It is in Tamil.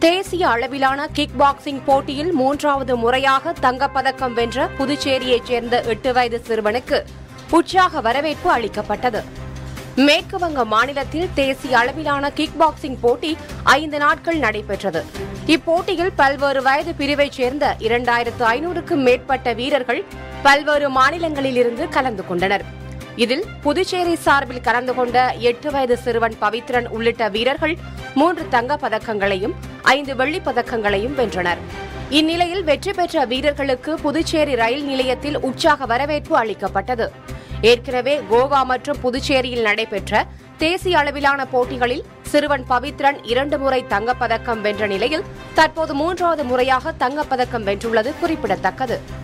தேசிய அளவிலான கிக் பாக்ஸிங் போட்டியில் மூன்றாவது முறையாக தங்கப்பதக்கம் வென்ற புதுச்சேரியைச் சேர்ந்த எட்டு வயது சிறுவனுக்கு உற்சாக வரவேற்பு அளிக்கப்பட்டது மேற்கு வங்க மாநிலத்தில் தேசிய அளவிலான கிக் பாக்ஸிங் போட்டி ஐந்து நாட்கள் நடைபெற்றது இப்போட்டியில் பல்வேறு வயது பிரிவைச் சேர்ந்த இரண்டாயிரத்து ஐநூறுக்கும் மேற்பட்ட வீரர்கள் பல்வேறு மாநிலங்களிலிருந்து கலந்து கொண்டனர் இதில் புதுச்சேரி சார்பில் கலந்து கொண்ட எட்டு வயது சிறுவன் பவித்ரன் உள்ளிட்ட வீரர்கள் மூன்று தங்கப் பதக்கங்களையும் ஐந்து வெள்ளிப் பதக்கங்களையும் வென்றனர் இந்நிலையில் வெற்றி பெற்ற வீரர்களுக்கு புதுச்சேரி ரயில் நிலையத்தில் உற்சாக வரவேற்பு அளிக்கப்பட்டது ஏற்கனவே கோவா மற்றும் புதுச்சேரியில் நடைபெற்ற தேசிய அளவிலான போட்டிகளில் சிறுவன் பவித்ரன் இரண்டு முறை தங்கப்பதக்கம் வென்ற நிலையில் தற்போது மூன்றாவது முறையாக தங்கப்பதக்கம் வென்றுள்ளது குறிப்பிடத்தக்கது